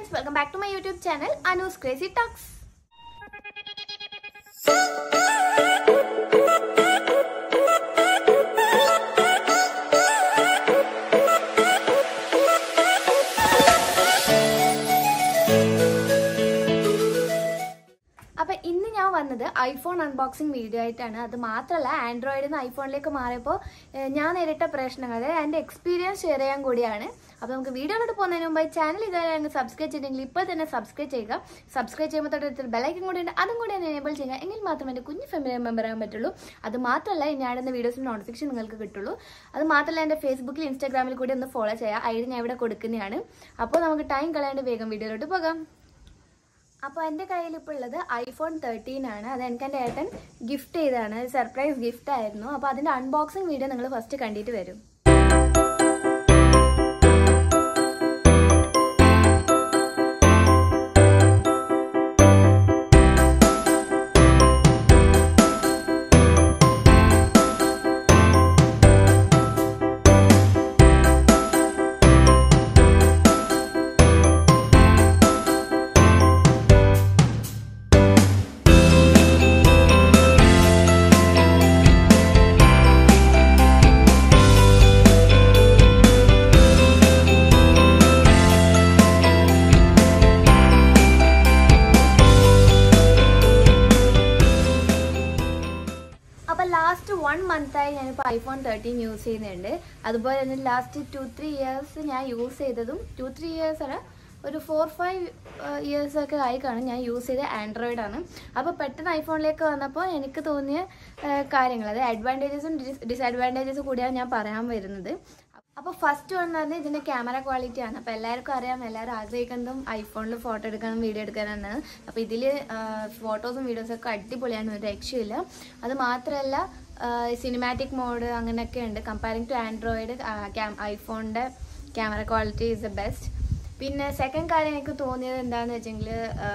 friends welcome back to my YouTube channel Anu's crazy talks അപ്പൊ ഇന്ന് ഞാൻ വന്നത് ഐഫോൺ അൺബോക്സിംഗ് വീഡിയോ ആയിട്ടാണ് അത് മാത്രമല്ല ആൻഡ്രോയിഡിൽ നിന്ന് ഐഫോണിലേക്ക് മാറിയപ്പോൾ ഏഹ്, ഞാൻ നേരിട്ട പ്രശ്നങ്ങൾ അതായത് എൻ്റെ എക്സ്പീരിയൻസ് ഷെയർ ചെയ്യാൻ കൂടിയാണ് അപ്പോൾ നമുക്ക് വീഡിയോയിലോട്ട് പോകുന്നതിന് മുമ്പ് ചാനൽ ഇതുവരെ അങ്ങ് സബ്സ്ക്രൈബ് ചെയ്തിട്ടുണ്ടെങ്കിൽ ഇപ്പോൾ തന്നെ സബ്സ്ക്രൈബ് ചെയ്യുക സബ്സ്ക്രൈബ് ചെയ്യുമ്പോൾ തൊട്ടടുത്ത് ബെലൈക്കൻ കൂടി ഉണ്ട് അതും കൂടി ഒന്ന് എനേബിൾ ചെയ്യുക എങ്കിൽ മാത്രമേ എൻ്റെ കുഞ്ഞു ഫാമിലി മെമ്പർ ആകാൻ പറ്റുള്ളൂ അത് മാത്രമല്ല ഞാനിടുന്ന വീഡിയോസിന് നോട്ടിഫിക്കേഷൻ നിങ്ങൾക്ക് കിട്ടുള്ളൂ അത് മാത്രമല്ല എൻ്റെ ഫേസ്ബുക്കിൽ ഇൻസ്റ്റാഗ്രാമിൽ കൂടി ഒന്ന് ഫോളോ ചെയ്യുക ഐ ഡി ഞാൻ ഇവിടെ കൊടുക്കുന്നതാണ് അപ്പോൾ നമുക്ക് ടൈം കളയാണ്ട് വേഗം വീഡിയോയിലോട്ട് പോകാം അപ്പോൾ എൻ്റെ കയ്യിൽ ഇപ്പോൾ ഉള്ളത് ഐഫോൺ തേർട്ടീൻ ആണ് അത് എനിക്ക് എൻ്റെ ഏട്ടൻ ഗിഫ്റ്റ് ചെയ്തതാണ് സർപ്രൈസ് ഗിഫ്റ്റ് ആയിരുന്നു അപ്പോൾ അതിൻ്റെ അൺബോക്സിംഗ് വീഡിയോ നിങ്ങൾ ഫസ്റ്റ് കണ്ടിട്ട് വരും അപ്പോൾ ലാസ്റ്റ് വൺ മന്തായി ഞാനിപ്പോൾ ഐഫോൺ തേർട്ടീൻ യൂസ് ചെയ്യുന്നുണ്ട് അതുപോലെ തന്നെ ലാസ്റ്റ് ടു ത്രീ ഇയേഴ്സ് ഞാൻ യൂസ് ചെയ്തതും ടു ത്രീ ഇയേഴ്സ് അല്ല ഒരു ഫോർ ഫൈവ് ഇയേഴ്സ് ഒക്കെ ആയി കാണും ഞാൻ യൂസ് ചെയ്ത ആൻഡ്രോയിഡ് ആണ് അപ്പോൾ പെട്ടെന്ന് ഐഫോണിലേക്ക് വന്നപ്പോൾ എനിക്ക് തോന്നിയ ആ, കാര്യങ്ങൾ അതായത് അഡ്വാൻറ്റേജസും ഡിസഡ്വാൻറ്റേജസും കൂടിയാണ് ഞാൻ പറയാൻ വരുന്നത് അപ്പോൾ ഫസ്റ്റ് വന്ന് പറഞ്ഞാൽ ഇതിൻ്റെ ക്യാമറ ക്വാളിറ്റി ആണ് അപ്പോൾ എല്ലാവർക്കും അറിയാം എല്ലാവരും ആഗ്രഹിക്കുന്നതും ഐഫോണിൽ ഫോട്ടോ എടുക്കാനും വീഡിയോ എടുക്കാനാണ് അപ്പോൾ ഇതിൽ ഫോട്ടോസും വീഡിയോസും ഒക്കെ അടിപൊളിയാണ് ഒരു രക്ഷയില്ല അത് മാത്രമല്ല സിനിമാറ്റിക് മോഡ് അങ്ങനെയൊക്കെ ഉണ്ട് കമ്പയറിങ് ടു ആൻഡ്രോയിഡ് ഐഫോണിൻ്റെ camera quality is the best പിന്നെ സെക്കൻഡ് കാര്യം എനിക്ക് തോന്നിയത് എന്താണെന്ന് വെച്ചെങ്കിൽ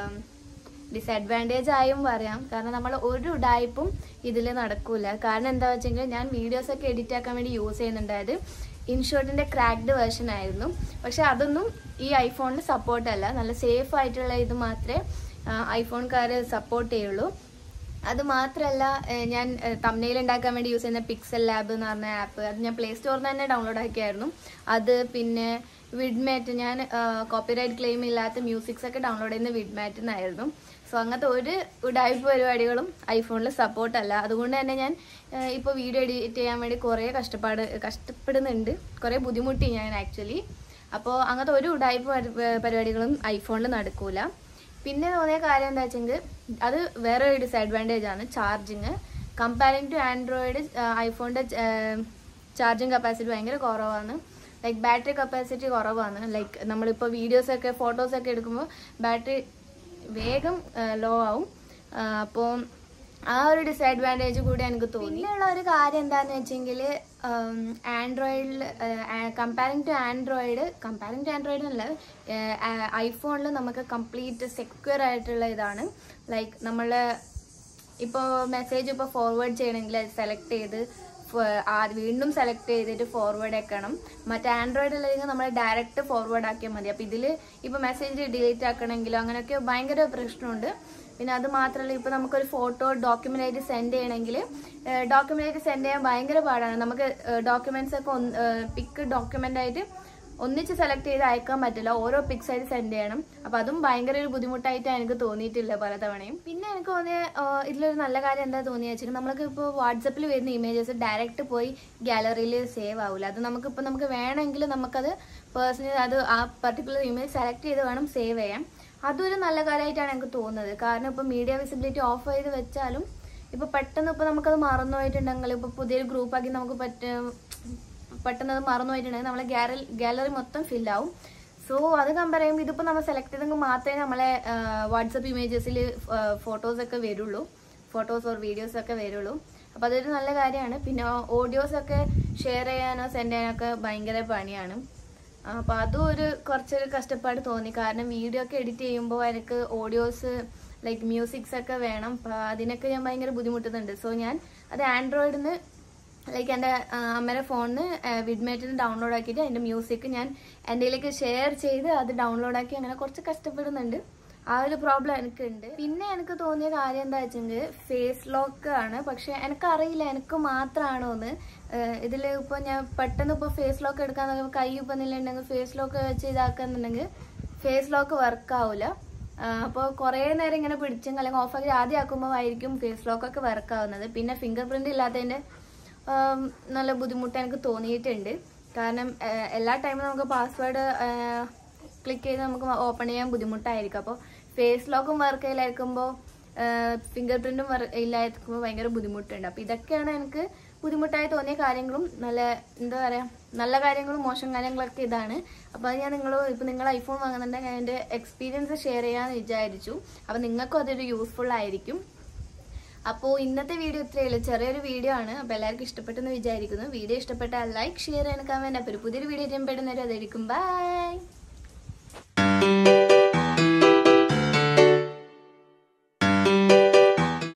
ഡിസഡ്വാൻറ്റേജ് ആയും പറയാം കാരണം നമ്മൾ ഒരു ഉടായ്പും ഇതിൽ നടക്കൂല കാരണം എന്താ വെച്ചെങ്കിൽ ഞാൻ വീഡിയോസ് ഒക്കെ എഡിറ്റ് ആക്കാൻ വേണ്ടി യൂസ് ചെയ്യുന്നുണ്ടായത് ഇൻഷോട്ടിൻ്റെ ക്രാക്ഡ് വേർഷൻ ആയിരുന്നു പക്ഷെ അതൊന്നും ഈ ഐഫോണിൽ സപ്പോർട്ട് അല്ല നല്ല സേഫ് ആയിട്ടുള്ള ഇത് മാത്രമേ ഐഫോൺകാർ സപ്പോർട്ട് ചെയ്യുള്ളൂ അത് മാത്രമല്ല ഏഹ് ഞാൻ തമ്നയിൽ ഉണ്ടാക്കാൻ വേണ്ടി യൂസ് ചെയ്യുന്ന പിക്സൽ ലാബ് എന്ന് പറഞ്ഞ ആപ്പ് അത് ഞാൻ പ്ലേ സ്റ്റോറിൽ നിന്ന് തന്നെ ഡൗൺലോഡ് ആക്കിയായിരുന്നു അത് പിന്നെ വിഡ്മാറ്റ് ഞാൻ കോപ്പിറൈറ്റ് ക്ലെയിം ഇല്ലാത്ത മ്യൂസിക്സ് ഒക്കെ ഡൗൺലോഡ് ചെയ്യുന്ന വിഡ്മാറ്റിൽ നിന്നായിരുന്നു സോ അങ്ങനത്തെ ഒരു ഉടായ്പ പരിപാടികളും ഐഫോണിൽ സപ്പോർട്ട് അല്ല അതുകൊണ്ട് തന്നെ ഞാൻ ഇപ്പോൾ വീഡിയോ എഡിറ്റ് ചെയ്യാൻ വേണ്ടി കുറേ കഷ്ടപ്പാട് കഷ്ടപ്പെടുന്നുണ്ട് കുറേ ബുദ്ധിമുട്ടി ഞാൻ ആക്ച്വലി അപ്പോൾ അങ്ങനത്തെ ഒരു ഉടായ്പ പരി- പരിപാടികളും ഐഫോണിൽ നടക്കൂല പിന്നെ തോന്നിയ കാര്യം എന്താ വെച്ചെങ്കിൽ അത് വേറെ ഒരു ഡിസഡ്വാൻറ്റേജ് ആണ് ചാർജിങ് കമ്പയറിങ് ടു ആൻഡ്രോയിഡ് ഐഫോണിൻ്റെ ചാർജിങ് കപ്പാസിറ്റി ഭയങ്കര കുറവാണ് ലൈക്ക് ബാറ്ററി കപ്പാസിറ്റി കുറവാണ് ലൈക്ക് നമ്മളിപ്പോൾ വീഡിയോസൊക്കെ ഫോട്ടോസൊക്കെ എടുക്കുമ്പോൾ ബാറ്ററി വേഗം ലോ ആവും അപ്പോൾ ആ ഒരു ഡിസഡ്വാൻറ്റേജ് കൂടി എനിക്ക് തോന്നി പിന്നെയുള്ള ഒരു കാര്യം എന്താണെന്ന് വെച്ചെങ്കിൽ ആൻഡ്രോയിഡിൽ comparing to android comparing to android അല്ല ഐഫോണിൽ നമുക്ക് കംപ്ലീറ്റ് സെക്യൂർ ആയിട്ടുള്ള ഇതാണ് ലൈക്ക് നമ്മൾ ഇപ്പോൾ മെസ്സേജ് ഇപ്പോൾ ഫോർവേഡ് ചെയ്യണമെങ്കിൽ അത് സെലക്ട് ചെയ്ത് ഫ- ആ- വീണ്ടും സെലക്ട് ചെയ്തിട്ട് ഫോർവേഡ് ആക്കണം മറ്റേ ആൻഡ്രോയിഡിലാണെങ്കിൽ നമ്മൾ ഡയറക്റ്റ് ഫോർവേഡ് ആക്കിയാൽ മതി അപ്പോൾ ഇതിൽ ഇപ്പോൾ മെസ്സേജ് ഡിലീറ്റ് ആക്കണമെങ്കിലോ അങ്ങനെയൊക്കെ ഭയങ്കര പ്രശ്നമുണ്ട് പിന്നെ അത് മാത്രമല്ല ഇപ്പോൾ നമുക്കൊരു ഫോട്ടോ ഡോക്യുമെൻ്റ് ആയിട്ട് സെൻഡ് ചെയ്യണമെങ്കിൽ ഡോക്യുമെൻ്റ് ആയിട്ട് സെൻഡ് ചെയ്യാൻ ഭയങ്കര പാടാണ് നമുക്ക് ഡോക്യുമെൻറ്റ്സ് ഒക്കെ പിക്ക് ഡോക്യുമെൻ്റ് ആയിട്ട് ഒന്നിച്ച് സെലക്ട് ചെയ്ത് അയക്കാൻ പറ്റില്ല ഓരോ പിക്സ് ആയിട്ട് സെൻഡ് ചെയ്യണം അപ്പൊ അതും ഭയങ്കര ഒരു ബുദ്ധിമുട്ടായിട്ട് എനിക്ക് തോന്നിയിട്ടില്ല പലതവണയും പിന്നെ എനിക്ക് തോന്നിയ ആ, ഇതിലൊരു നല്ല കാര്യം എന്താ തോന്നിയ വെച്ചാൽ നമ്മൾക്ക് ഇപ്പോൾ വാട്സപ്പിൽ വരുന്ന ഇമേജസ് ഡയറക്റ്റ് പോയി ഗാലറിയിൽ സേവ് ആവില്ല അത് നമുക്കിപ്പോൾ നമുക്ക് വേണമെങ്കിൽ നമുക്കത് പേഴ്സണലി അത് ആ പർട്ടിക്കുലർ ഇമേജ് സെലക്ട് ചെയ്ത് വേണം സേവ് ചെയ്യാൻ അതൊരു നല്ല കാര്യമായിട്ടാണ് എനിക്ക് തോന്നുന്നത് കാരണം ഇപ്പോൾ മീഡിയ വിസിബിലിറ്റി ഓഫ് ചെയ്ത് വെച്ചാലും ഇപ്പോൾ പെട്ടെന്ന് ഇപ്പോൾ നമുക്കത് മറന്നു പോയിട്ടുണ്ടെങ്കിൽ ഇപ്പോൾ പുതിയൊരു ഗ്രൂപ്പാക്കി നമുക്ക് പറ്റും പെട്ടെന്ന് അത് മറന്നു പോയിട്ടുണ്ടെങ്കിൽ നമ്മളെ ഗാലറി ഗാലറി മൊത്തം fill ആവും സോ അത് കമ്പയർ ചെയ്യുമ്പോൾ ഇതിപ്പോൾ നമ്മൾ സെലക്ട് ചെയ്തെങ്കിൽ മാത്രമേ നമ്മളെ വാട്സപ്പ് ഇമേജസിൽ ഫോട്ടോസ് ഒക്കെ വരുള്ളൂ ഫോട്ടോസ് ഓർ വീഡിയോസ് ഒക്കെ വരുള്ളൂ അപ്പോൾ അതൊരു നല്ല കാര്യമാണ് പിന്നെ ഓഡിയോസ് ഒക്കെ ഷെയർ ചെയ്യാനോ സെൻഡ് ചെയ്യാനോ ഒക്കെ ഭയങ്കര പണിയാണ് അപ്പോൾ അതും ഒരു കുറച്ചൊരു കഷ്ടപ്പാട് തോന്നി കാരണം വീഡിയോ ഒക്കെ എഡിറ്റ് ചെയ്യുമ്പോൾ എനിക്ക് ഓഡിയോസ് ലൈക്ക് മ്യൂസിക്സ് ഒക്കെ വേണം അപ്പോൾ അതിനൊക്കെ ഞാൻ ഭയങ്കര ബുദ്ധിമുട്ടുന്നുണ്ട് സോ ഞാൻ അത് ആൻഡ്രോയിഡിൽ നിന്ന് ലൈക്ക് എൻ്റെ അമ്മയുടെ ഫോണിൽ വിഡ്മേറ്റിന് ഡൗൺലോഡ് ആക്കിയിട്ട് അതിൻ്റെ മ്യൂസിക് ഞാൻ എൻ്റെയിലേക്ക് ഷെയർ ചെയ്ത് അത് ഡൗൺലോഡ് ആക്കി അങ്ങനെ കുറച്ച് കഷ്ടപ്പെടുന്നുണ്ട് ആ ഒരു പ്രോബ്ലം എനിക്കുണ്ട് പിന്നെ എനിക്ക് തോന്നിയ കാര്യം എന്താ വെച്ചെങ്കിൽ ഫേസ് ലോക്ക് ആണ് പക്ഷെ എനിക്കറിയില്ല എനിക്ക് മാത്രമാണോ എന്ന് ഇതിൽ ഇപ്പോൾ ഞാൻ പെട്ടെന്ന് ഇപ്പോൾ ഫേസ് ലോക്ക് എടുക്കാൻ നോക്കുമ്പോൾ കൈ ഇപ്പം നില്ലുണ്ടെങ്കിൽ ഫേസ് ലോക്ക് വെച്ച് ഇതാക്കുന്നുണ്ടെങ്കിൽ ഫേസ് ലോക്ക് വർക്ക് ആവില്ല അപ്പോൾ കുറേ നേരം ഇങ്ങനെ പിടിച്ചും അല്ലെങ്കിൽ ഓഫാക്കി ആദ്യം ആക്കുമ്പോൾ ആയിരിക്കും ഫേസ് ലോക്കൊക്കെ വർക്ക് ആവുന്നത് പിന്നെ ഫിംഗർ പ്രിന്റ് ഇല്ലാത്തതിൻ്റെ ആം, നല്ല ബുദ്ധിമുട്ട് എനിക്ക് തോന്നിയിട്ടുണ്ട് കാരണം ആ, എല്ലാ ടൈമും നമുക്ക് പാസ്വേഡ് ക്ലിക്ക് ചെയ്ത് നമുക്ക് ഓപ്പൺ ചെയ്യാൻ ബുദ്ധിമുട്ടായിരിക്കും അപ്പോൾ ഫേസ് ലോക്കും വർക്ക് ചെയ്യില്ലായിരിക്കുമ്പോൾ ഫിംഗർ പ്രിന്റും ഇല്ലായിരിക്കുമ്പോൾ ഭയങ്കര ബുദ്ധിമുട്ടുണ്ട് അപ്പോൾ ഇതൊക്കെയാണ് എനിക്ക് ബുദ്ധിമുട്ടായി തോന്നിയ കാര്യങ്ങളും നല്ല എന്താ പറയുക നല്ല കാര്യങ്ങളും മോശം കാര്യങ്ങളൊക്കെ ഇതാണ് അപ്പോൾ അത് ഞാൻ നിങ്ങൾ ഇപ്പോൾ നിങ്ങൾ ഐഫോൺ വാങ്ങുന്നുണ്ടെങ്കിൽ അതിൻ്റെ എക്സ്പീരിയൻസ് ഷെയർ ചെയ്യാമെന്ന് വിചാരിച്ചു അപ്പോൾ നിങ്ങൾക്കും അതൊരു യൂസ്ഫുൾ ആയിരിക്കും അപ്പോൾ ഇന്നത്തെ വീഡിയോ ഇത്രയേ ഉള്ളൂ ചെറിയൊരു വീഡിയോ ആണ് അപ്പോൾ എല്ലാവർക്കും ഇഷ്ടപ്പെട്ടെന്ന് വിചാരിക്കുന്നു വീഡിയോ ഇഷ്ടപ്പെട്ടാൽ ലൈക്ക് ഷെയർ ചെയ്യണം കമൻറ്റ് അപ്പോൾ ഒരു പുതിയൊരു വീഡിയോ ചെയ്യുമ്പോഴും അതായിരിക്കും ബൈ